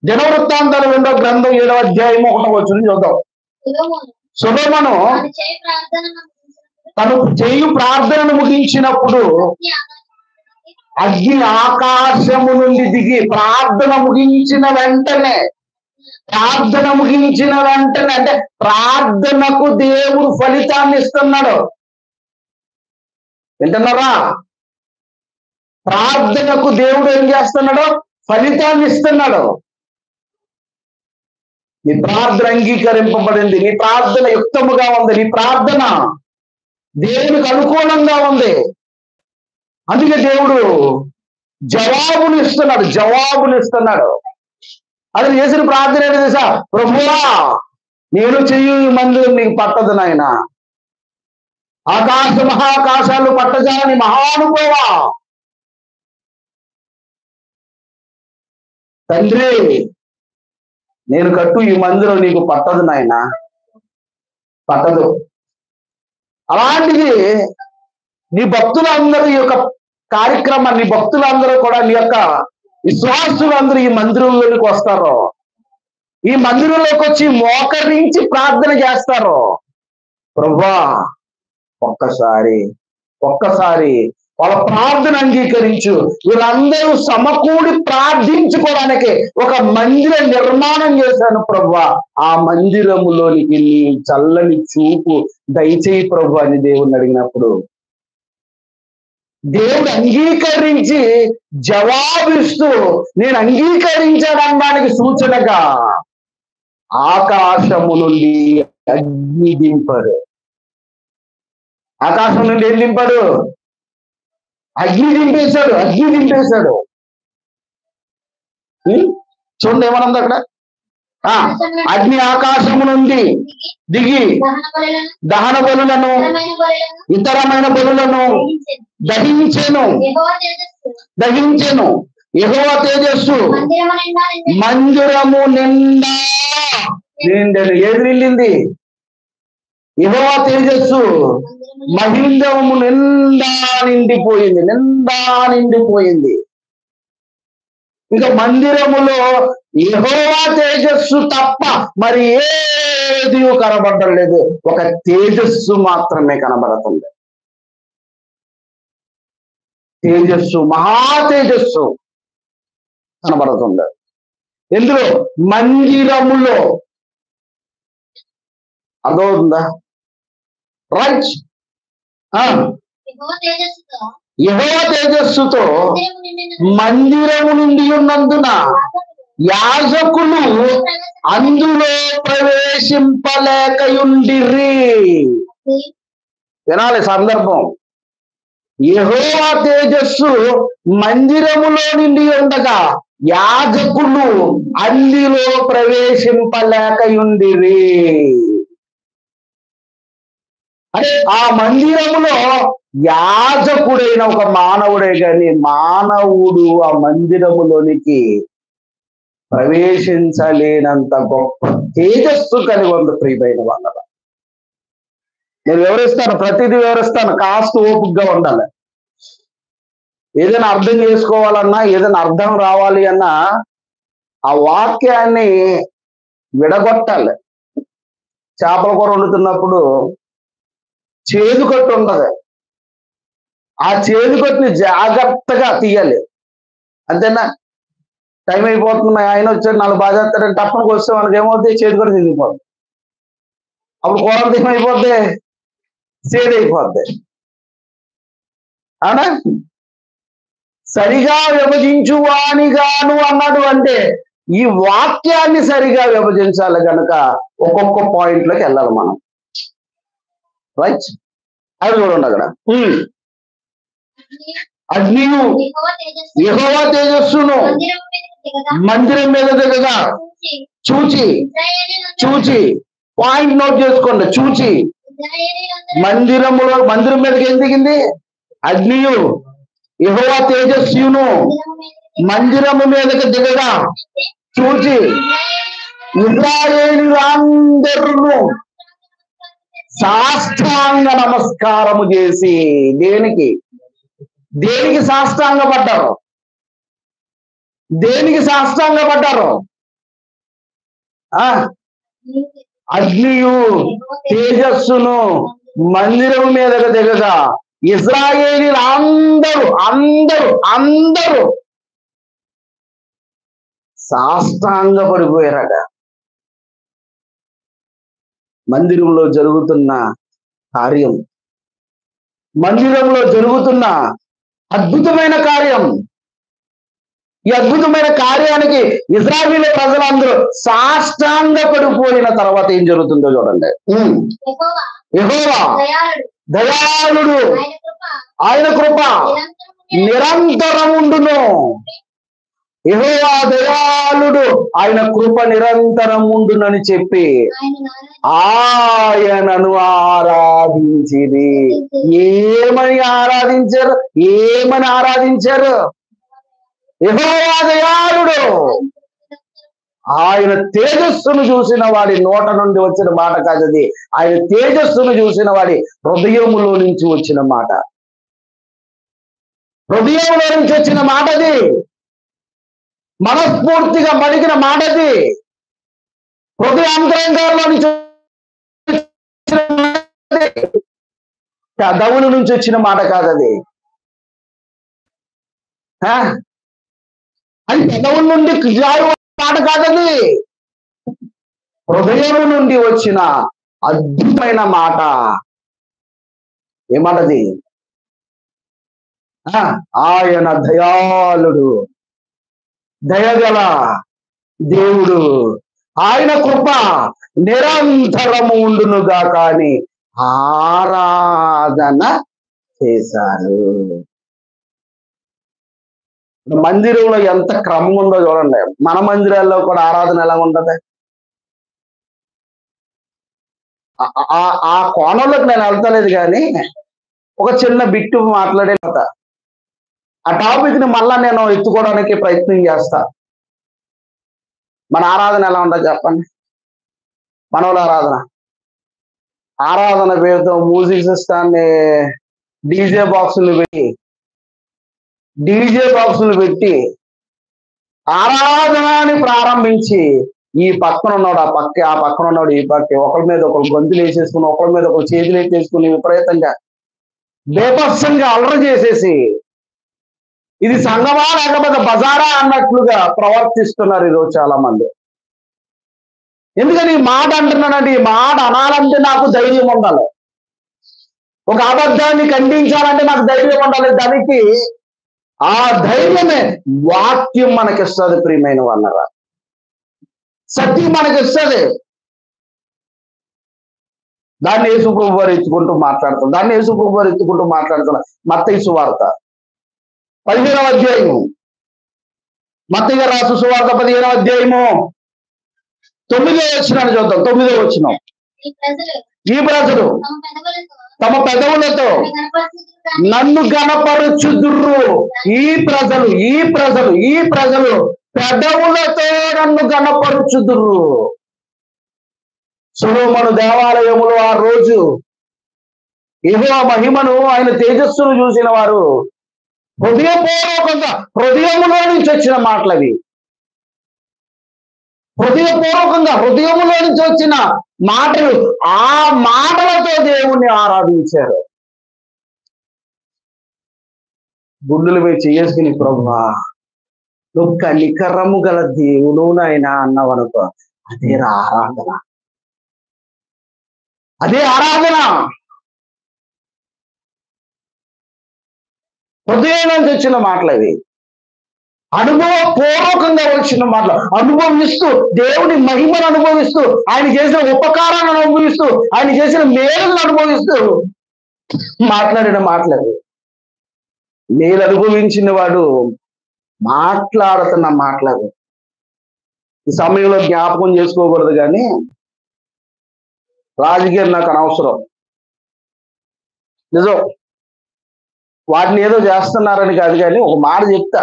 దినవృత్తాంతాలు రెండో గ్రంథం ఏడవ అధ్యాయం ఒకటో వచ్చిన చూద్దాం సొలొమోను సులోమను తాను చేయి ప్రార్థన తను చేయు ప్రార్థనను ముగించినప్పుడు అగ్ని ఆకాశము నుండి దిగి ప్రార్థన ముగించిన వెంటనే ప్రార్థన ముగించిన వెంటనే అంటే ప్రార్థనకు దేవుడు ఫలితాన్ని ఇస్తున్నాడు వింటున్నారా ప్రార్థనకు దేవుడు ఏం చేస్తున్నాడు ఫలితాన్ని ఇస్తున్నాడు నీ ప్రార్థన అంగీకరింపబడింది నీ ప్రార్థన యుక్తముగా ఉంది నీ ప్రార్థన దేవునికి అనుకూలంగా ఉంది అందుకే దేవుడు జవాబులు ఇస్తున్నాడు జవాబులు ఇస్తున్నాడు అది చేసిన ప్రార్థన ఏంటి తెలుసా ప్రభువా నేను చెయ్యి ఈ మందిరం నీకు పట్టదు నాయన ఆకాశ మహాకాశాలు పట్టజాలని మహానుభవా తండ్రి నేను కట్టు ఈ మందిరం నీకు పట్టదు నాయన పట్టదు అలాంటిది నీ భక్తులందరూ ఈ యొక్క కార్యక్రమాన్ని నీ భక్తులందరూ కూడా నీ యొక్క విశ్వాసులందరూ ఈ మందిరంలోనికి వస్తారు ఈ మందిరంలోకి వచ్చి మోకరించి ప్రార్థన చేస్తారు ప్రభా ఒక్కసారి ఒక్కసారి వాళ్ళ ప్రార్థన అంగీకరించు వీళ్ళందరూ సమకూడి ప్రార్థించుకోవడానికి ఒక మందిర నిర్మాణం చేశాను ప్రభా ఆ మందిరములోనికి నీ చల్లని చూపు దయచేయి ప్రభు అని దేవుణ్ణి అడిగినప్పుడు దేవుడు అంగీకరించి జవాబిస్తూ నేను అంగీకరించానడానికి సూచనగా ఆకాశము నుండి అగ్ని దింపాడు ఆకాశం నుండి ఏం దింపాడు అగ్ని దింపేశాడు అగ్ని దింపేశాడు ఉం? చూడండి ఏమనుంది అక్కడ ఆ, అగ్ని ఆకాశము నుండి దిగి దహన బలులను దహన బలులను ఇతరమైన బలులను ఇతరమైన బలులను దహించెను. దహించెను యెహోవా తేజస్సు దహించెను యెహోవా తేజస్సు మందిరము నిండా నిండెను. మందిరము నిండా నిండెను ఏది నిండింది యెహోవా తేజస్సు మందిరము మహిందము నిండా నిండిపోయింది నిండా నిండిపోయింది ఇంకా మందిరములో యెహోవా తేజస్సు తప్ప మరి ఏది కనబడడం లేదు ఒక తేజస్సు మాత్రమే కనబడుతుంది తేజస్సు మహా తేజస్సు కనబడుతుంది ఎందులో మందిరములో అర్థమవుతుందా రైట్ యెహోవా తేజస్సుతో యహోవ తేజస్సుతో మందిరము నిండెను. మందిరము నుండి ఉన్నందున యాజకులు అందులో ప్రవేశింపలేకయుండిరి వినాలి సందర్భం యెహోవా తేజస్సు మందిరములో నిండి ఉండగా యాజకులు అందులో ప్రవేశింపలేకయుండిరి అంటే ఆ మందిరములో యాజకుడైన ఒక మానవుడే గాని మానవుడు ఆ మందిరములోనికి ప్రవేశించలేనంత గొప్ప తేజస్సు కలిగి ఉంది ప్రియమైన వాళ్ళ నేను వివరిస్తాను ప్రతిదీ వివరిస్తాను కాస్త ఓపికగా ఉండాలి ఏదైనా అర్థం చేసుకోవాలన్నా ఏదైనా అర్థం రావాలి అన్నా ఆ వాక్యాన్ని విడగొట్టాలి చేపల కూర వండుతున్నప్పుడు చేదు కట్టు ఉండదు ఆ చేదు కట్టుని జాగ్రత్తగా తీయాలి అంతేనా టైం అయిపోతుంది మా ఆయన వచ్చాడు నాలుగు బాగా చేస్తాడని టప్పనికి వస్తే మనకి ఏమవుతుంది చేదు కట్టు తిరిగిపోద్ది అప్పుడు కూర అంతా ఏమైపోద్ది చేదు అయిపోద్ది అవునా సరిగా విభజించు వాణిగాను అన్నాడు అంటే ఈ వాక్యాన్ని సరిగా విభజించాలి గనక ఒక్కొక్క పాయింట్ లోకి వెళ్ళాలి మనం రైట్ అది చూడండి అక్కడ ఉమ్. అగ్నియు యెహోవా తేజస్సు యెహోవా తేజస్సును మందిరము మీద మందిరం మీద దిగగా దిగగా చూచి చూచి ఇశ్రాయేలీయులందరూ- చూచి పాయింట్ నోట్ చేసుకోండి చూచి ఇశ్రాయేలీయులందరూ మందిరములో మందిరం మీదకి ఏం దిగింది అగ్నియు యెహోవా తేజస్సును మందిరము మీద మందిరము మీదకి దిగగా చూచి ఇశ్రాయేలీయులందరూ ఇజ్రాయేలీలందరూ సాష్టాంగ నమస్కారము చేసి దేనికి దేనికి సాష్టాంగ పడ్డారు దేనికి సాష్టాంగ పడ్డారు ఆ అగ్నియు తేజస్సును మందిరం మీదకు దిగగా ఇజ్రాయేలీలు అందరూ అందరూ అందరూ సాష్టాంగ పడిపోయారట మందిరంలో జరుగుతున్న కార్యం మందిరంలో జరుగుతున్న అద్భుతమైన కార్యం ఈ అద్భుతమైన కార్యానికి ఇజ్రాయిల్ ప్రజలందరూ సాష్టాంగ పడిపోయిన తర్వాత ఏం జరుగుతుందో చూడండి ఉమ్. యెహోవా దయాళుడు ఆయన కృప నిరంతరం ఉండును యెహోవా దయాళుడు ఆయన కృప నిరంతరం ఉండునని చెప్పి ఆయనను ఆరాధించిది ఏమని ఆరాధించారు ఏమని ఆరాధించారు యెహోవా దయాళుడు ఆయన తేజస్సును చూసిన వాడి నోట నుండి వచ్చిన మాట కాదది ఆయన తేజస్సును చూసిన వాడి హృదయములో నుంచి వచ్చిన మాట హృదయంలో నుంచి వచ్చిన మాటది మనస్ఫూర్తిగా పలికిన మాటది హృదయాంతరంగాల్లో నుంచి వచ్చిన మాటది. పెదవుల నుంచి వచ్చిన మాట కాదది ఆ? అది పెదవుల నుండి జారు మాట కాదది హృదయం నుండి వచ్చిన అద్భుతమైన మాట ఏమాటది ఆ, ఆయన దయాళుడు దయగల దేవుడు ఆయన కృప నిరంతరము ఉండునుగా కానీ ఆరాధన చేశారు మందిరంలో ఎంత క్రమం ఉందో చూడండి మన మందిరాల్లో కూడా ఆరాధన ఎలా ఉంటది ఆ- ఆ- ఆ కోణంలోకి నేను వెళ్తలేదు కానీ ఒక చిన్న బిట్టు మాట్లాడే కథ. ఆ టాపిక్ ని మళ్ళా నేను ఎత్తుకోవడానికి ప్రయత్నం చేస్తా మన ఆరాధన ఎలా ఉండదు చెప్పండి మనవల ఆరాధన ఆరాధన పేరుతో మ్యూజిక్ సిస్టాన్ని డీజే బాక్సులు పెట్టి డీజే బాక్సులు పెట్టి ఆరాధనని ప్రారంభించి ఈ పక్కన ఉన్నాడు ఆ పక్క ఆ పక్కన ఉన్నాడు ఈ పక్క ఒకరి మీద ఒకరు గొంతులు వేసేసుకుని ఒకరి మీద ఒకరు చేతులు ఎత్తేసుకుని విపరీతంగా బేపత్సంగా అలర చేసేసి ఇది సంగమా లేకపోతే బజారా అన్నట్లుగా ప్రవర్తిస్తున్నారు ఈరోజు చాలా మంది ఎందుకని ఈ మాట అంటున్నానంటే ఈ మాట అనాలంటే నాకు ధైర్యం ఉండాలి ఒక అబద్ధాన్ని ఖండించాలంటే నాకు ధైర్యం ఉండాలి దానికి ఆ ధైర్యమే వాక్యం మనకిస్తుంది ప్రియమైన వాళ్ళరా సత్యం మనకిస్తుంది దాన్ని యేసు ప్రభు వారు ఎత్తుకుంటూ మాట్లాడుతాం దాన్ని యేసు ప్రభు వారు ఎత్తుకుంటూ మాట్లాడుతున్నారు మత్తయి సువార్త పదిహేనవ అధ్యాయము మత్తయ్య గారు రాసు సువార్త పదిహేనవ అధ్యాయము తొమ్మిదో వచ్చినాను చూద్దాం తొమ్మిదో వచ్చిన ఈ ప్రజలు ఈ ప్రజలు తమ తమ పెదవులతో పెదవులతో కనపరుచుదురు నన్ను గణపరుచుదురు ఈ ప్రజలు ఈ ప్రజలు ఈ ప్రజలు పెదవులతో నన్ను గణపరుచుదురు సులోమను దేవాలయములో ఆ రోజు ఏదో మహిమను ఆయన తేజస్సును చూసిన వారు హృదయపూర్వకంగా హృదయములో నుంచి వచ్చిన మాటలవి హృదయపూర్వకంగా హృదయములో నుంచి వచ్చిన మాటలు ఆ మాటలతో దేవుణ్ణి ఆరాధించారు గుండెల మీద చేసుకుని ప్రభువా నువ్వు కనికరము గల దేవుడు నాయన అన్నావనుకో అదే రా ఆరాధన అదే ఆరాధన హృదయం నుంచి వచ్చిన మాటలు అవి అనుభవపూర్వకంగా వచ్చిన మాటలు అనుభవిస్తూ దేవుని మహిమను అనుభవిస్తూ ఆయన చేసిన ఉపకారాన్ని అనుభవిస్తూ ఆయన చేసిన మేలులను అనుభవిస్తూ మాట్లాడిన మాటలు అవి మేలు అనుభవించిన వాడు మాట్లాడుతున్న మాటలు ఈ సమయంలో జ్ఞాపకం చేసుకోకూడదు కానీ రాజకీయం నాకు అనవసరం నిజం వాటిని ఏదో చేస్తున్నారని కాదు కానీ ఒక మాట చెప్తా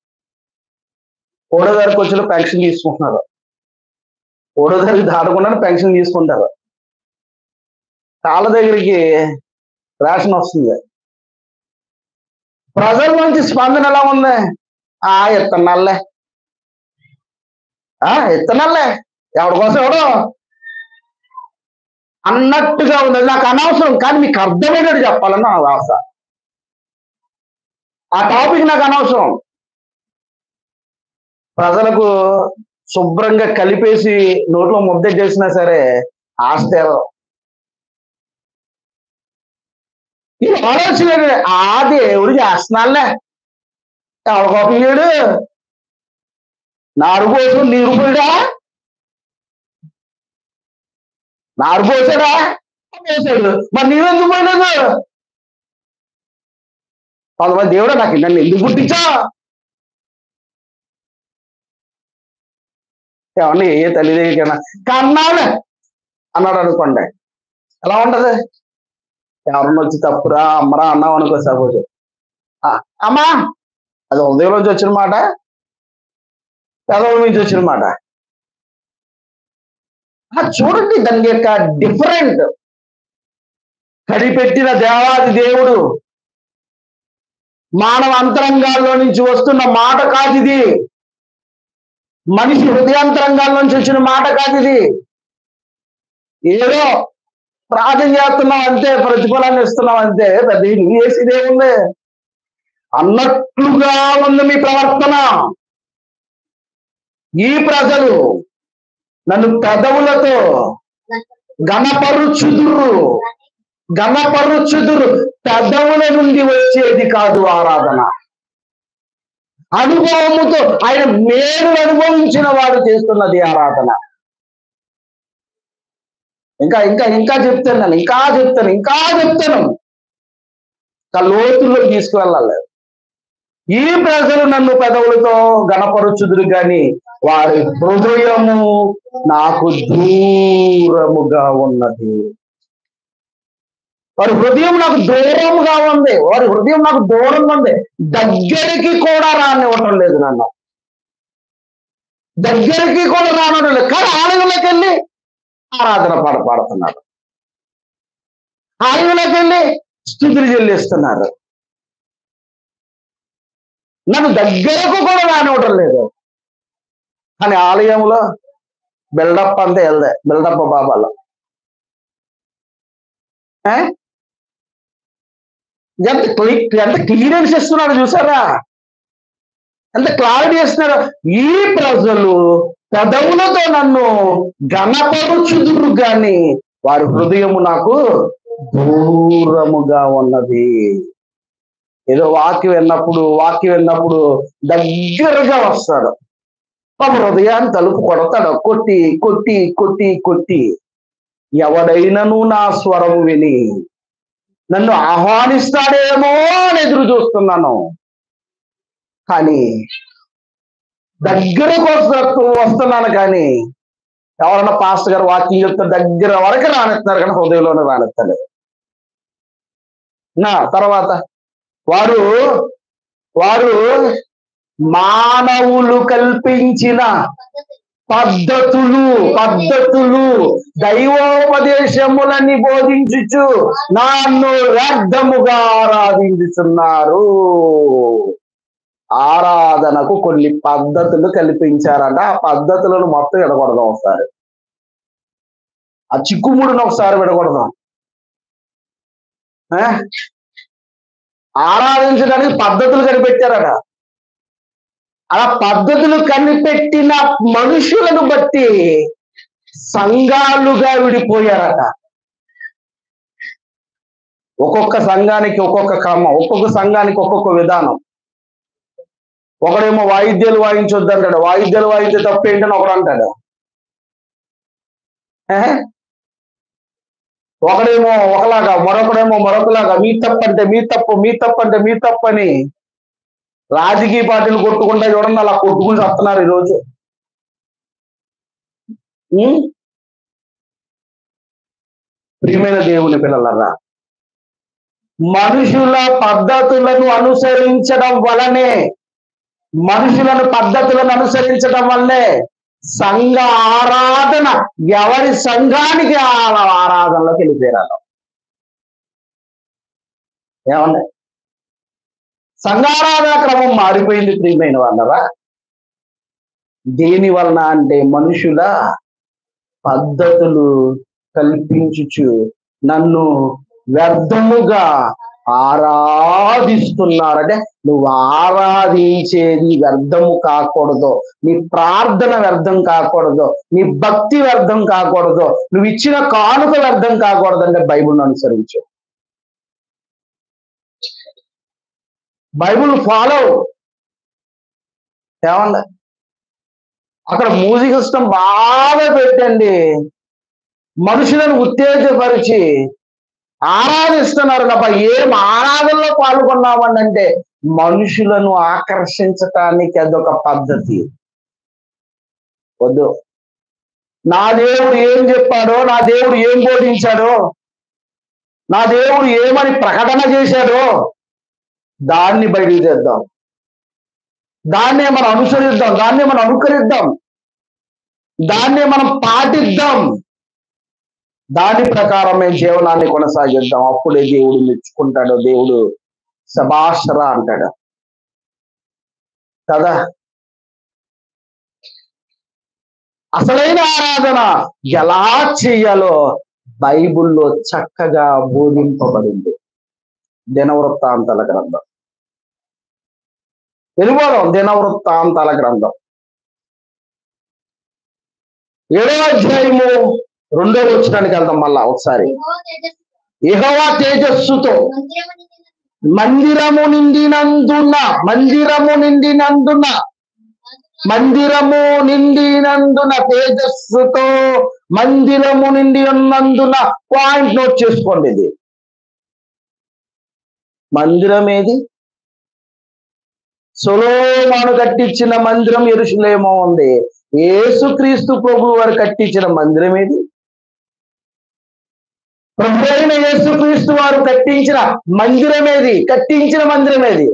ఓడో గారికి వచ్చిన పెన్షన్ తీసుకుంటున్నారు ఓడో గారికి దాటకుండా పెన్షన్ తీసుకుంటారు కాళ్ళ దగ్గరికి రేషన్ వస్తుంది ప్రజల నుంచి స్పందన ఎలా ఉంది ఆ ఇత్తనాలే ఆ ఇత్తనాలే ఎవరి కోసం ఎవడో అన్నట్టుగా ఉంది అది నాకు అనవసరం కానీ మీకు అర్థమయ్యేటట్టు చెప్పాలని నా ఆశ ఆ టాపిక్ నాకు అనవసరం ప్రజలకు శుభ్రంగా కలిపేసి నోట్లో ముద్ద చేసినా సరే ఆస్తే ఈ ఆలోచన ఏంటంటే, ఆ దేవుడు చేస్తున్నాలే ఎవరికొకడు నారు కోసం నీరు పోయిడా నారు పోసాడా పోసాడు మరి నీరు ఎందుకు పోయలేదు కొంతమంది దేవుడు నాకు నన్ను ఎందుకు పుట్టించా ఏమన్నా ఏ తల్లి దగ్గరికైనా కన్నాడు అన్నాడు అనుకోండి ఎలా ఉంటది ఎవరన్నా వచ్చి తప్పురా అమ్మరా అన్నావు అనుకో సపోజ్ అమ్మా అది ఉదయంలోంచి వచ్చిన మాట పెదవుల నుంచి వచ్చిన మాట ఆ, చూడండి దాని యొక్క డిఫరెంట్ కడిపెట్టిన దేవాది దేవుడు మానవ అంతరంగాల్లో నుంచి వస్తున్న మాట కాదు ఇది మనిషి హృదయాంతరంగాల నుంచి వచ్చిన మాట కాదు ఇది ఏదో ప్రార్థన చేస్తున్నాం అంతే ప్రతిఫలాన్ని ఇస్తున్నాం అంతే పెద్ద నువ్వు చేసేదే ఉంది అన్నట్లుగా ఉంది మీ ప్రవర్తన ఈ ప్రజలు నన్ను పెదవులతో గణపరుచుదురు గణపరుచుదురు పెదవుల నుండి వచ్చేది కాదు ఆరాధన అనుభవముతో ఆయన మేలు అనుభవించిన వాడు చేస్తున్నది ఆరాధన ఇంకా ఇంకా ఇంకా చెప్తాను ఇంకా చెప్తాను ఇంకా చెప్తాను ఇంకా లోతుల్లో తీసుకువెళ్ళాలి ఈ ప్రజలు నన్ను పెదవులతో గణపరుచుదురు గాని వారి హృదయము నాకు దూరముగా ఉన్నది వారి హృదయం నాకు దూరముగా ఉంది వారి హృదయం నాకు దూరంగా ఉంది దగ్గరికి కూడా రానివ్వటం లేదు నన్ను దగ్గరికి కూడా రానివ్వడం లేదు కానీ ఆలయంలోకి వెళ్ళి ఆరాధన పాట పాడుతున్నారు ఆలయంలోకి వెళ్ళి స్థుతులు చెల్లిస్తున్నారు నన్ను దగ్గరకు కూడా రానివ్వటం లేదు కానీ ఆలయంలో బిల్డప్ అంతా వెళ్దే బిల్డప్ బాబాలో ఏ? ఎంత క్లి ఎంత క్లియరెన్స్ ఇస్తున్నాడు చూసారా ఎంత క్లారిటీ ఇస్తున్నాడు ఈ ప్రజలు పెదవులతో నన్ను గణపరుచుదురు గాని వారి హృదయము నాకు దూరముగా ఉన్నది ఏదో వాక్యం విన్నప్పుడు వాక్యం విన్నప్పుడు దగ్గరగా వస్తాడు పాప హృదయాన్ని తలుపు కొడతాడు కొట్టి కొట్టి కొట్టి కొట్టి ఎవడైనను నా స్వరం విని నన్ను ఆహ్వానిస్తాడేమో అని ఎదురు చూస్తున్నాను కానీ దగ్గరకు వస్తు వస్తున్నాను కానీ ఎవరన్నా పాస్టర్ గారు వాకింగ్ చెప్తే దగ్గర వరకు రానిస్తున్నారు కానీ హృదయంలోనే రానిస్తారు నా తర్వాత వారు వారు మానవులు కల్పించిన పద్ధతులు పద్ధతులు దైవోపదేశములని బోధించుచు నన్ను వ్యర్థముగా ఆరాధించుతున్నారు ఆరాధనకు కొన్ని పద్ధతులు కల్పించారంట ఆ పద్ధతులను మొత్తం విడగొడదాం ఒకసారి ఆ చిక్కుముడిని ఒకసారి విడగొడదాం ఆ? ఆరాధించడానికి పద్ధతులు కనిపెట్టారట అలా పద్ధతులు కనిపెట్టిన మనుషులను బట్టి సంఘాలుగా విడిపోయారట ఒక్కొక్క సంఘానికి ఒక్కొక్క క్రమం ఒక్కొక్క సంఘానికి ఒక్కొక్క విధానం ఒకడేమో వాయిద్యాలు వాయించొద్దు అంటాడు వాయిద్యాలు వాయించే తప్పు ఏంటని ఒకడు అంటాడు ఏ? ఒకడేమో ఒకలాగా మరొకడేమో మరొకలాగా మీ తప్పు అంటే మీ తప్పు మీ తప్పు అంటే మీ తప్పు అని రాజకీయ పార్టీలు కొట్టుకుంటా చూడండి అలా కొట్టుకుని వస్తున్నారు ఈరోజు ఉం? ప్రియమైన దేవుని పిల్లలరా మనుషుల పద్ధతులను అనుసరించడం వలనే మనుషులను పద్ధతులను అనుసరించడం వల్లే సంఘ ఆరాధన ఎవరి సంఘానికి ఆ ఆరాధనలోకి వెళ్ళిపోయారు ఏమన్నా సంఘారాధన క్రమం మారిపోయింది ప్రియమైన వాళ్ళరా దేని వలన అంటే మనుషుల పద్ధతులు కల్పించుచు నన్ను వ్యర్థముగా ఆరాధిస్తున్నారంటే నువ్వు ఆరాధించేది వ్యర్థము కాకూడదు నీ ప్రార్థన వ్యర్థం కాకూడదు నీ భక్తి వ్యర్థం కాకూడదు నువ్వు ఇచ్చిన కానుక వ్యర్థం కాకూడదు అంటే బైబుల్ని అనుసరించు బైబుల్ ఫాలో ఏమన్నా అక్కడ మ్యూజిక్ సిస్టమ్ బాగా పెట్టండి మనుషులను ఉత్తేజపరిచి ఆరాధిస్తున్నారు తప్ప ఏం ఆరాధనలో పాల్గొన్నామని అంటే మనుషులను ఆకర్షించటానికి అదొక పద్ధతి వద్దు నా దేవుడు ఏం చెప్పాడో నా దేవుడు ఏం బోధించాడో నా దేవుడు ఏమని ప్రకటన చేశాడో దాన్ని బయటికి తెద్దాం దాన్నే మనం అనుసరిద్దాం దాన్నే మనం అనుకరిద్దాం దాన్నే మనం పాటిద్దాం దాని ప్రకారం మేము జీవనాన్ని కొనసాగిద్దాం అప్పుడే దేవుడు మెచ్చుకుంటాడు దేవుడు సభాషరా అంటాడు కదా అసలైన ఆరాధన ఎలా చేయాలో బైబిల్లో చక్కగా బోధింపబడింది దినవృత్తాంతాల గ్రంథం వెళ్ళిపోదాం దినవృత్తాంతాల గ్రంథం ఏడవ అధ్యాయము రెండో వచ్చడానికి వెళ్దాం మళ్ళా ఒకసారి యెహోవా తేజస్సు యెహోవా తేజస్సుతో మందిరము నిండిన మందిరము నిండినందున మందిరము నిండినందున మందిరము నిండినందున తేజస్సుతో మందిరము నిండి ఉన్నందున పాయింట్ నోట్ చేసుకోండి ఇది మందిరం ఏది సొలోమాను కట్టించిన మందిరం ఎరుషులేమో ఉంది యేసుక్రీస్తు ప్రభు వారు కట్టించిన మందిరం ఏది ప్రభు అయిన యేసుక్రీస్తు వారు కట్టించిన మందిరం ఏది కట్టించిన మందిరం ఏది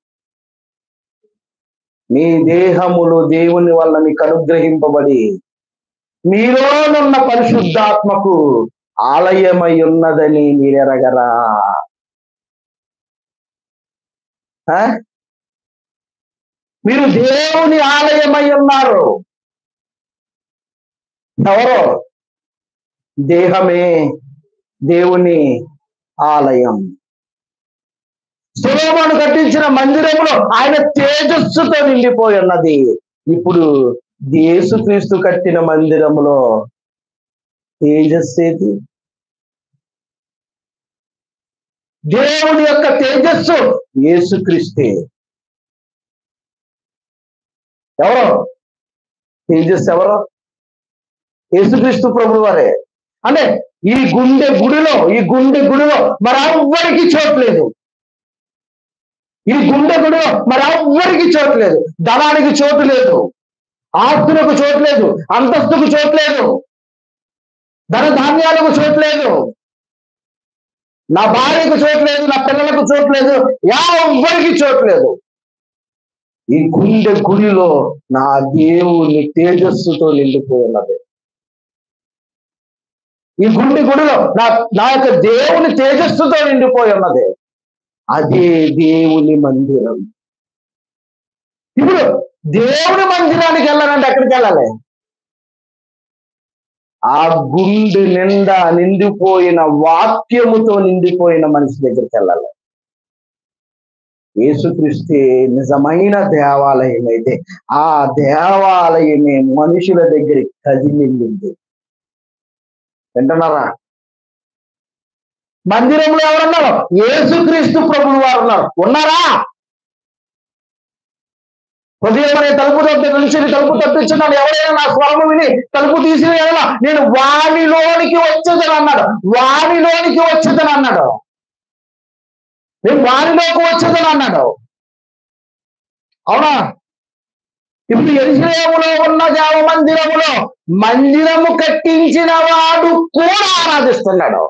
మీ దేహములు దేవుని వల్ల మీకు అనుగ్రహింపబడి మీలోనున్న పరిశుద్ధాత్మకు ఆలయమై ఉన్నదని మీరెరగరా ఆ? మీరు దేవుని ఆలయమై ఉన్నారు ఎవరో దేహమే దేవుని ఆలయం సులోమాను కట్టించిన మందిరంలో ఆయన తేజస్సుతో నిండిపోయి ఉన్నది ఇప్పుడు యేసుక్రీస్తు కట్టిన మందిరములో తేజస్సు ఏది దేవుని యొక్క తేజస్సు యేసుక్రీస్తే ఎవరు తేజస్సు ఎవరు యేసుక్రీస్తు ప్రభు వారే అంటే ఈ గుండె గుడిలో ఈ గుండె గుడిలో మరెవ్వరికి చోట్లేదు ఈ గుండె గుడిలో మరెవ్వరికి చోట్లేదు ధనానికి చోటు లేదు ఆస్తులకు చోటు లేదు అంతస్తుకు చోటు లేదు ధన ధాన్యాలకు చోటు లేదు నా భార్యకు చోటు లేదు నా పిల్లలకు చోటు లేదు ఎవ్వరికి చోటు లేదు ఈ గుండె గుడిలో నా దేవుని తేజస్సుతో నిండిపోయి ఉన్నది ఈ గుండె గుడిలో నా నా యొక్క దేవుని తేజస్సుతో నిండిపోయి ఉన్నది అదే దేవుని మందిరం ఇప్పుడు దేవుని మందిరానికి వెళ్ళాలంటే ఎక్కడికి వెళ్ళాలి ఆ గుండె నిండా నిండిపోయిన వాక్యముతో నిండిపోయిన మనిషి దగ్గరికి వెళ్ళాలి యేసుక్రీస్తే నిజమైన దేవాలయం అయితే ఆ దేవాలయమే మనుషుల దగ్గరికి కదిలింది వింటున్నారా మందిరంలో ఎవరున్నారు యేసుక్రీస్తు ప్రభులు వారు ఉన్నారు ఉన్నారా ఉదయం అనే తలుపు తప్పి నుంచి తలుపు తప్పించున్నాను ఎవరైనా నా స్వరము విని తలుపు తీసి వేయాలా నేను వాణిలోనికి వచ్చేదని అన్నాడు వాణిలోనికి వచ్చేదని అన్నాడు నేను వాణిలోకి వచ్చేదని అన్నాడు అవునా ఇప్పుడు ఎరుసలేములో ఉన్న దేవ మందిరములో మందిరము కట్టించిన వాడు కూడా ఆరాధిస్తున్నాడు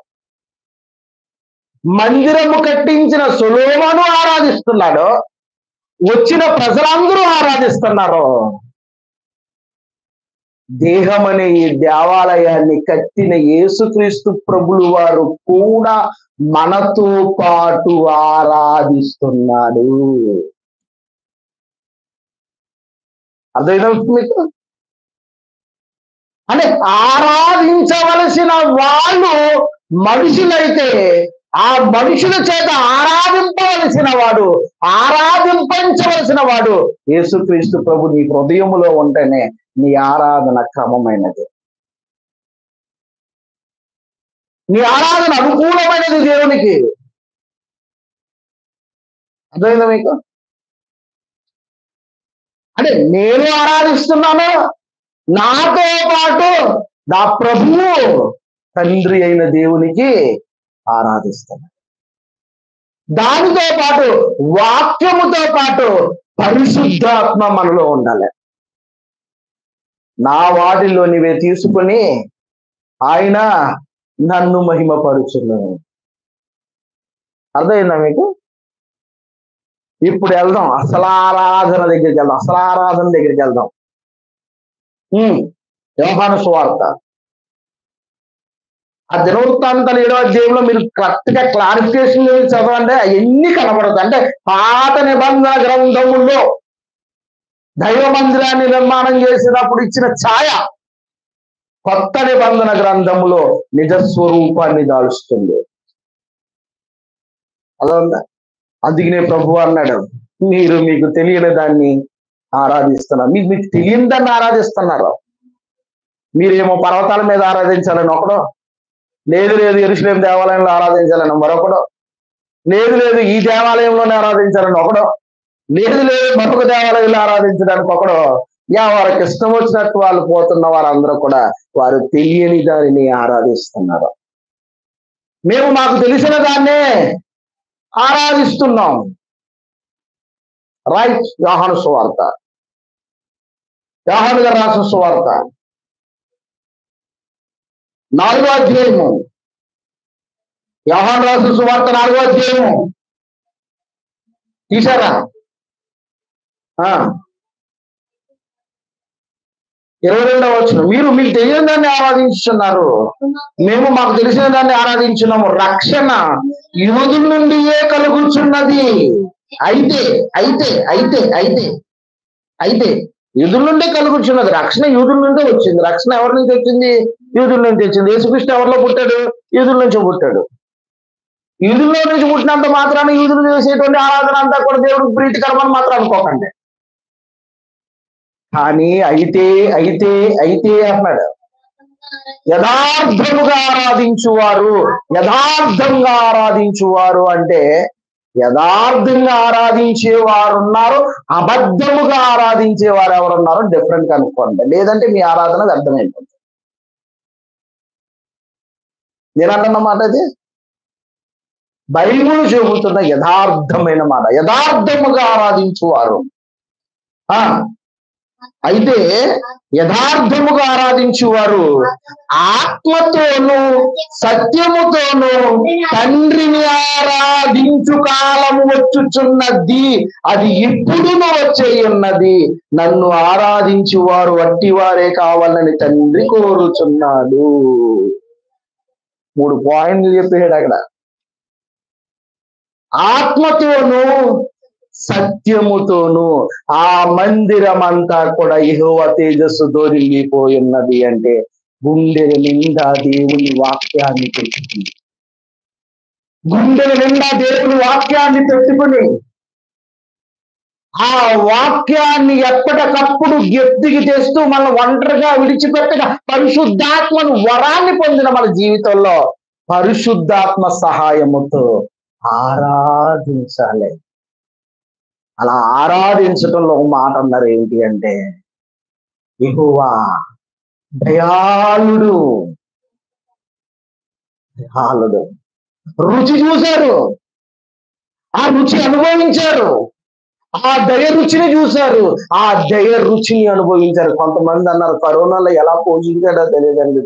మందిరము కట్టించిన సులోమను ఆరాధిస్తున్నాడు వచ్చిన ప్రజలందరూ ఆరాధిస్తున్నారు దేహం అనే ఈ దేవాలయాన్ని కట్టిన యేసుక్రీస్తు ప్రభులు వారు కూడా మనతో పాటు ఆరాధిస్తున్నాడు అర్థమైందా మీకు అంటే ఆరాధించవలసిన వాళ్ళు మనుషులైతే ఆ మనుషుల చేత ఆరాధింపవలసిన వాడు ఆరాధింపవలసిన వాడు యేసుక్రీస్తు ప్రభు నీ హృదయములో ఉంటేనే నీ ఆరాధన క్రమమైనది నీ ఆరాధన అనుకూలమైనది దేవునికి అర్థమైందా మీకు అంటే నేను ఆరాధిస్తున్నాను నాతో పాటు నా ప్రభువు తండ్రి అయిన దేవునికి ఆరాధిస్తున్నాను దానితో పాటు వాక్యముతో పాటు పరిశుద్ధాత్మ మనలో ఉండాలి నా వాటిలో నీవే తీసుకుని ఆయన నన్ను మహిమపరుచున్నాను అర్థమైందా మీకు ఇప్పుడు వెళ్దాం అసలు ఆరాధన దగ్గరికి వెళ్దాం అసలు ఆరాధన దగ్గరికి వెళ్దాం ఉమ్, యోహాను సువార్త ఆ దినవృత్తాంతాలు ఏడో అధ్యాయంలో మీరు కరెక్ట్ గా క్లారిఫికేషన్ చదవండి అవన్నీ కనబడతాయి అంటే పాత నిబంధన గ్రంథముల్లో దైవ మందిరాన్ని నిర్మాణం చేసినప్పుడు ఇచ్చిన ఛాయ కొత్త నిబంధన గ్రంథములో నిజ స్వరూపాన్ని దాలుస్తుంది అలా ఉందా అందుకనే ప్రభు అన్నాడు మీరు మీకు తెలియని దాన్ని ఆరాధిస్తున్నారు మీకు మీకు తెలియని దాన్ని ఆరాధిస్తున్నారు మీరేమో పర్వతాల మీద ఆరాధించాలని ఒకడు లేదు లేదు ఎరుసలేం దేవాలయంలో ఆరాధించాలని మరొకడు లేదు లేదు ఈ దేవాలయంలోనే ఆరాధించాలని ఒకడు లేదు లేదు మరొక దేవాలయంలో ఆరాధించడానికి ఒకడు యా వారికి ఇష్టం వచ్చినట్టు వాళ్ళు పోతున్న వారందరూ కూడా వారు తెలియని దానిని ఆరాధిస్తున్నారు మేము మాకు తెలిసిన దాన్నే ఆరాధిస్తున్నాం రైట్ యోహాను సువార్త యోహాను గారు రాసిన సువార్త నాలుగో అధ్యాయము యోహాను రాసిన సువార్త నాలుగో అధ్యాయము తీసారా ఆ. ఇరవై రెండవ వచ్చిన మీరు మీకు తెలియని దాన్ని ఆరాధించుతున్నారు మేము మాకు తెలిసిన దాన్ని ఆరాధించున్నాము రక్షణ యువతుల నుండియే కలుగుచున్నది అయితే అయితే అయితే అయితే అయితే యూదుల నుండే కలుగుచున్నది రక్షణ యూదుల నుండే వచ్చింది రక్షణ ఎవరి నుంచి వచ్చింది యూదుల నుంచి వచ్చింది యేసుకృష్ణ ఎవరిలో పుట్టాడు యూదుల నుంచి పుట్టాడు యూదుల్లో నుంచి పుట్టినంత మాత్రాన యూదులు చేసేటువంటి ఆరాధన అంతా కూడా దేవుడికి ప్రీతికరమని మాత్రం అనుకోకండి కానీ అయితే అయితే అయితే అన్నాడు యథార్థముగా ఆరాధించువారు యథార్థంగా ఆరాధించువారు అంటే యథార్థంగా ఆరాధించే వారు ఉన్నారు అబద్ధముగా ఆరాధించే వారు ఎవరున్నారో డిఫరెంట్ గా అనుకోండి లేదంటే మీ ఆరాధన వ్యర్థమైపోతుంది నేను అంటున్న మాట అది బైబుల్ చెబుతున్న యథార్థమైన మాట యథార్థముగా ఆరాధించువారు ఆ అయితే యథార్థముగా ఆరాధించువారు ఆత్మతోను సత్యముతోను తండ్రిని ఆరాధించు కాలము వచ్చుచున్నది అది ఇప్పుడును వచ్చే ఉన్నది నన్ను ఆరాధించు వారు వట్టి వారే కావాలని తండ్రి కోరుచున్నాడు మూడు పాయింట్లు చెప్పాడు అక్కడ ఆత్మతోను సత్యముతోను ఆ మందిరం అంతా కూడా ఇహోవ తేజస్సు దొరికిపోయిన్నది అంటే గుండెల నిండా దేవుని వాక్యాన్ని పెట్టుకుంది గుండెల నిండా దేవుని వాక్యాన్ని పెట్టుకుని ఆ వాక్యాన్ని ఎప్పటికప్పుడు ఎత్తికి తెస్తూ మన ఒంటరిగా విడిచిపెట్టగా పరిశుద్ధాత్మను వరాన్ని పొందిన మన జీవితంలో పరిశుద్ధాత్మ సహాయముతో ఆరాధించాలి అలా ఆరాధించటంలో ఒక మాట అన్నారు ఏంటి అంటే ఎగువా దయాళుడు దయాళుడు రుచి చూశారు ఆ రుచి అనుభవించారు ఆ దయ రుచిని చూశారు ఆ దయ రుచిని అనుభవించారు కొంతమంది అన్నారు కరోనాలో ఎలా పోషించాడో తెలియదండి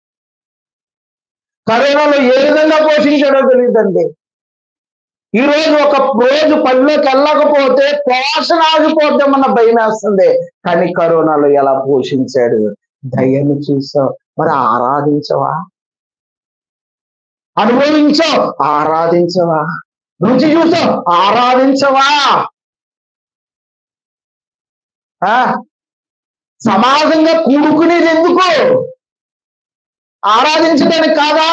కరోనాలో ఏ విధంగా పోషించాడో తెలియదండి ఈ రోజు ఒక రోజు పనిలోకి వెళ్ళకపోతే పోషణ ఆగిపోద్దామన్న భయం వేస్తుంది కానీ కరోనాలో ఎలా పోషించాడు దయను చూసావు మరి ఆరాధించవా అనుభవించావు ఆరాధించవా రుచి చూసావు ఆరాధించవా ఆ? సమాజంగా కూడుకునేది ఎందుకు ఆరాధించడానికి కాదా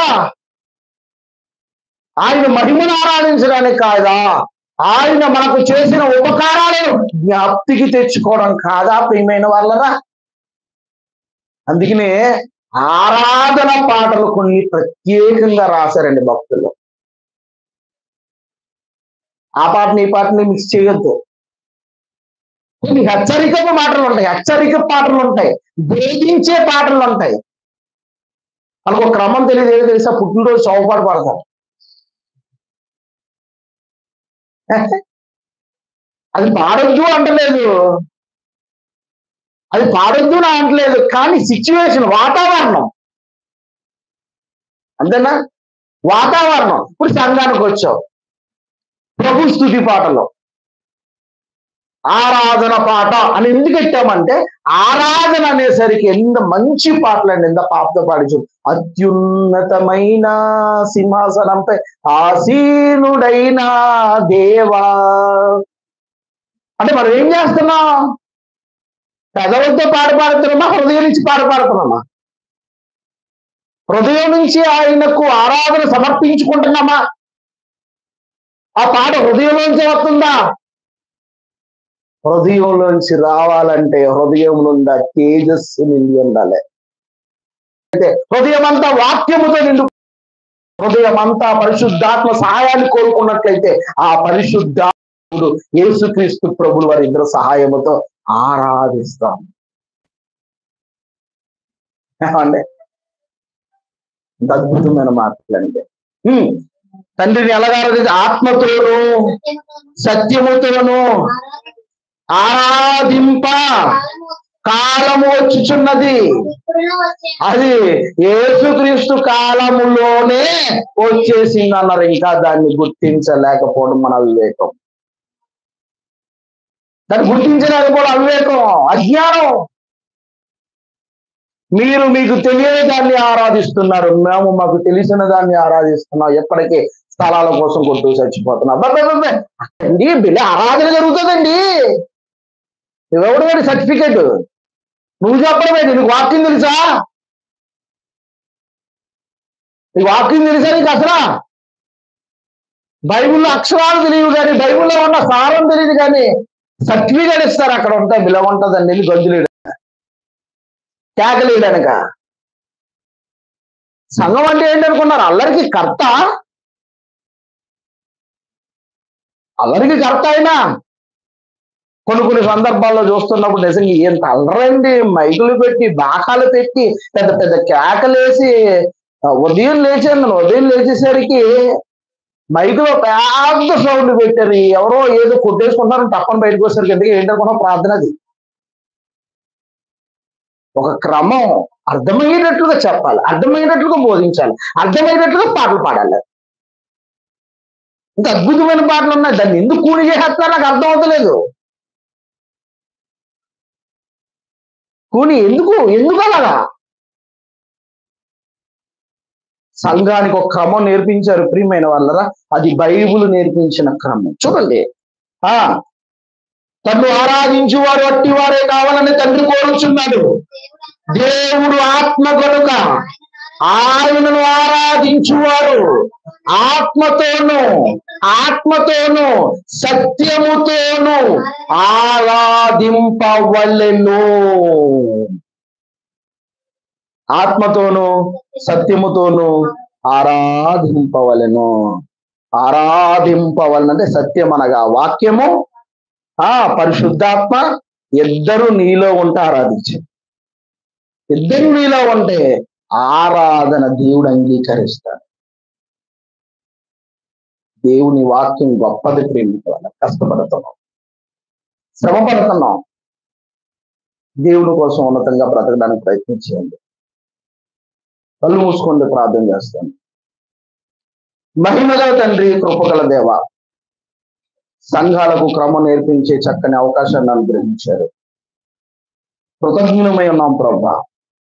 ఆయన మహిమను ఆరాధించడానికి కాదా ఆయన మనకు చేసిన ఉపకారాలను జ్ఞాప్తికి తెచ్చుకోవడం కాదా ప్రియమైన వాళ్ళరా అందుకనే ఆరాధన పాటలు కొన్ని ప్రత్యేకంగా రాశారండి భక్తులు ఆ పాటని ఈ పాటని మిక్స్ చేయొద్దు కొన్ని హెచ్చరికపు మాటలు ఉంటాయి హెచ్చరిక పాటలు ఉంటాయి వేధించే పాటలు ఉంటాయి వాళ్ళకు ఒక క్రమం తెలియదు ఏదో తెలుసా పుట్టినరోజు చౌపాటు పడతారు అది పాడొద్దు అంటలేదు అది పాడొద్దు అని అనట్లేదు కానీ సిచ్యువేషన్ వాతావరణం అంతేనా వాతావరణం ఇప్పుడు సంఘానికి వచ్చావు ప్రభు స్థుతి పాటలో ఆరాధన పాట అని ఎందుకు పెట్టామంటే ఆరాధన అనేసరికి ఎంత మంచి పాటలండి ఎంత పాపతో పాడించు అత్యున్నతమైన సింహాసనంపై ఆసీనుడైన దేవా అంటే మనం ఏం చేస్తున్నాం పెదవులతో పాట పాడుతున్నామా హృదయం నుంచి పాట పాడుతున్నామా హృదయం నుంచి ఆయనకు ఆరాధన సమర్పించుకుంటున్నామా ఆ పాట హృదయంలోంచి వస్తుందా హృదయంలోంచి రావాలంటే హృదయం నుండి ఆ తేజస్సు నిండి ఉండాలి అయితే హృదయం అంతా వాక్యముతో నిండు హృదయం అంతా పరిశుద్ధాత్మ సహాయాన్ని కోరుకున్నట్లయితే ఆ పరిశుద్ధాత్ముడు యేసుక్రీస్తు ప్రభులు వారి ఇద్దరు సహాయముతో ఆరాధిస్తాం ఏమండి ఇంత అద్భుతమైన మాటలండి ఉమ్. తండ్రిని ఎలాగ ఆరాధించి ఆత్మతోనూ సత్యముతోనూ ఆరాధింప కాలము వచ్చుచున్నది అది యేసుక్రీస్తు కాలములోనే వచ్చేసింది అన్నారు ఇంకా దాన్ని గుర్తించలేకపోవడం మన వివేకం దాన్ని గుర్తించలేకపోవడం అవివేకం అజ్ఞానం మీరు మీకు తెలియని దాన్ని ఆరాధిస్తున్నారు మేము మాకు తెలిసిన దాన్ని ఆరాధిస్తున్నాం ఎప్పటికీ స్థలాల కోసం కొట్టు చచ్చిపోతున్నాం అబ్బబ్బబ్బబ్బే. అండి బిల్లి ఆరాధన జరుగుతుందండి ఎవడు సర్టిఫికెట్ నువ్వు చెప్పడమే నీకు వాక్యం తెలుసా నీకు వాక్యం తెలుసా నీకు అసలు బైబిల్లో అక్షరాలు తెలియవు కానీ బైబిల్లో ఉన్న సారం తెలియదు కానీ సర్టిఫికేట్ ఇస్తారు అక్కడ ఉంటాయి బిల ఉంటుందండి వెళ్ళి గంతులేడు కేకలేడనక సంఘం అంటే ఏంటనుకున్నారు అల్లరికి కర్త అల్లరికి కర్త అయినా కొన్ని కొన్ని సందర్భాల్లో చూస్తున్నప్పుడు నిజంగా ఎంత అల్లరండి మైకులు పెట్టి బాకాలు పెట్టి పెద్ద పెద్ద కేకలేసి ఆ, ఉదయం లేచాను ఉదయం లేచేసరికి మైకులో పెద్ద సౌండ్ పెట్టారు ఎవరో ఏదో కొట్టేసుకుంటారు తప్పని బయటకు వచ్చేసరికి ఎందుకు ఏంటనుకున్నా ప్రార్థన అది ఒక క్రమం అర్థమయ్యేటట్లుగా చెప్పాలి అర్థమయ్యేటట్లుగా బోధించాలి అర్థమయ్యేటట్లుగా పాటలు పాడాలి ఇంత అద్భుతమైన పాటలు ఉన్నాయి దాన్ని ఎందుకు కూడి చేసేస్తారో నాకు అర్థం అవుతలేదు కూని ఎందుకు ఎందుకు అలాగా సంఘానికి ఒక క్రమం నేర్పించారు ప్రియమైన వాళ్ళరా అది బైబుల్ నేర్పించిన క్రమం చూడండి ఆ తను ఆరాధించు వారు అట్టి వారే కావాలని తండ్రి కోరుచున్నాడు దేవుడు ఆత్మ కనుక ఆయనను ఆరాధించువారు ఆత్మతోను ఆత్మతోను సత్యముతోను ఆరాధింపవలెను ఆత్మతోను సత్యముతోను ఆరాధింపవలెను ఆరాధింపవలన అంటే సత్యం అనగా వాక్యము ఆ పరిశుద్ధాత్మ ఇద్దరు నీలో ఉంటే ఆరాధించు ఇద్దరు నీలో ఉంటే ఆరాధన దేవుడు అంగీకరిస్తాడు దేవుని వాక్యం గొప్పది ప్రేమించాలి కష్టపడుతున్నాం శ్రమ పడుతున్నాం దేవుని కోసం ఉన్నతంగా బ్రతకడానికి ప్రయత్నం చేయండి కళ్ళు మూసుకోండి ప్రార్థన చేస్తాను మహిమగల తండ్రి కృపగల దేవ సంఘాలకు క్రమం నేర్పించే చక్కని అవకాశాన్ని అనుగ్రహించారు కృతజ్ఞమై ఉన్నాం ప్రభా